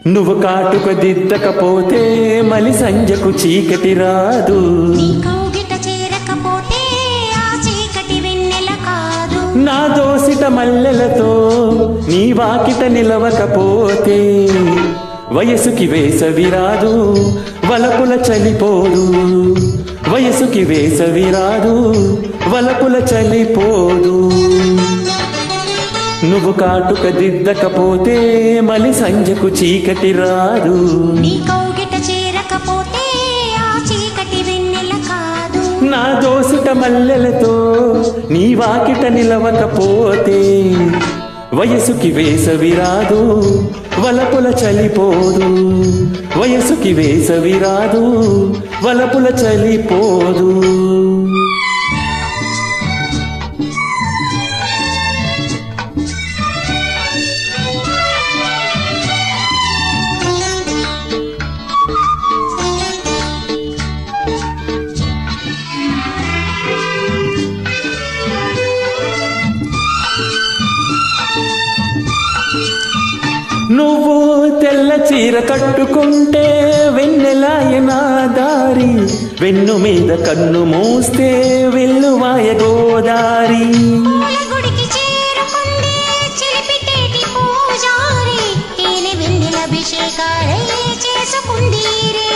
నువ్వు కాటుక దిద్దకపోతే మలి సంజకు చీకటి రాదు నీ కౌగిట చేరకపోతే ఆ చీకటి వెన్నెల కాదు నా దోసిట మల్లెలతో నీ వాకిట నిలవకపోతే వయసుకి వేసవి రాదు వలపుల చలిపోదు వయసుకి వేసవి రాదు వలపుల చలిపోదు నువ్వు కాటుక దిద్దకపోతే మలి సంజకు చీకటి రాదు నీ కౌగిట చేరకపోతే ఆ చీకటి వెన్నెల కాదు నా దోసిట మల్లెలతో నీ వాకిట నిలవకపోతే వయసుకి వేసవి రాదు వలపుల చలిపోదు వయసుకి వేసవి రాదు వలపుల చలిపోదు నువ్వు తెల్ల చీర కట్టుకుంటే వెన్నెలాయ నా దారి వెన్ను మీద కన్ను మూస్తే వెల్లువాయ గోదారి పూల గుడికి చేరుకుంది చిలిపితేటి పూజారి తేనె వెన్నెల అభిషేకాలే చేసుకుందీరే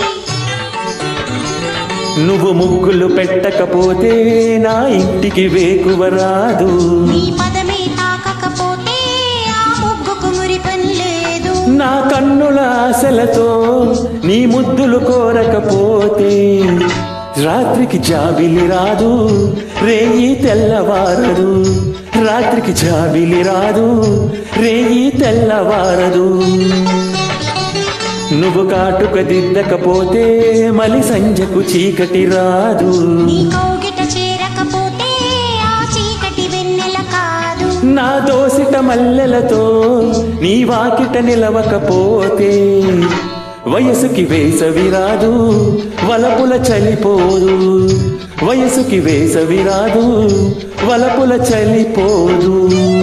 నువ్వు ముగ్గులు పెట్టకపోతే నా ఇంటికి వేకువ రాదు నీ పదమే తాకకపోతే ఆ ముగ్గుకు మురి పని లేదు నా కన్నుల ఆశలతో నీ ముద్దులు కోరకపోతే రాత్రికి జాబిలి రాదు రేయి తెల్లవారదు రాత్రికి జాబిలి రాదు రేయి తెల్లవారదు నువ్వు కాటుక దిద్దకపోతే మలి సంజకు చీకటి రాదు నీ కౌగిట చేరకపోతే ఆ చీకటి వెన్నెల కాదు నా దోసిట మల్లెలతో నీ వాకిట నిలవకపోతే వయసుకి వేసవి రాదు వలపుల చలిపోదు వయసుకి వేసవి రాదు వలపుల చలిపోదు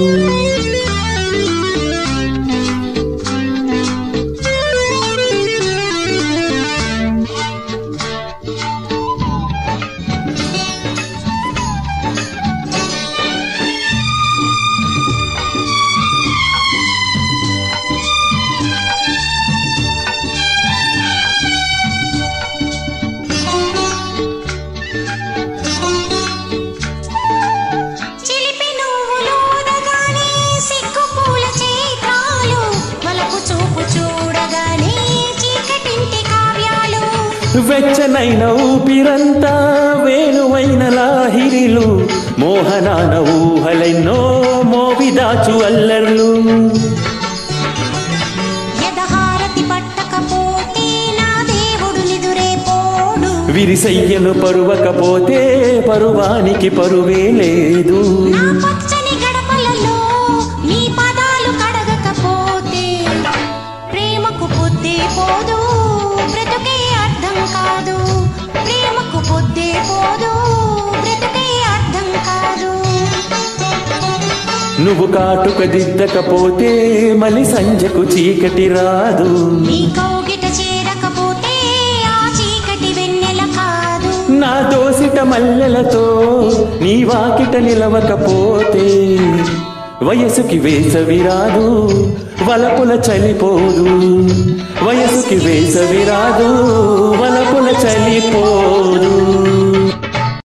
చిలిపి నువ్వులోదగానే సిగ్గు పూల చైత్రాలు వలపు చూపు చూడగానే చీకటింటి కావ్యాలు వెచ్చనైన ఊపిరంతా వేణువైన లాహిరిలు మోహనాన ఊహలెన్నో మోవిదాచు అల్లర్లు యదహారతి పట్టకపోతే నా దేవుడు నిదురే పోడు విరిసయ్యను పరువకపోతే పరువానికి పరువే లేదు నా పచ్చని గడపలలో నీ పదాలు కడగకపోతే ప్రేమకు పొద్దే పోదు బ్రతుకే అర్థం కాదు ప్రేమకు పొద్దే పోదు బ్రతుకే అర్థం కాదు నువ్వు కాటుక దిద్దకపోతే మలి సంజకు చీకటి రాదు నీ కౌగిట చేరకపోతే ఆ చీకటి వెన్నెల కాదు నా దోసిట మల్లెలతో నీ వాకిట నిలవకపోతే వయసుకి వేసవి రాదు వలపుల చలిపోదు వయసుకి వేసవి రాదు వలపుల చలిపోదు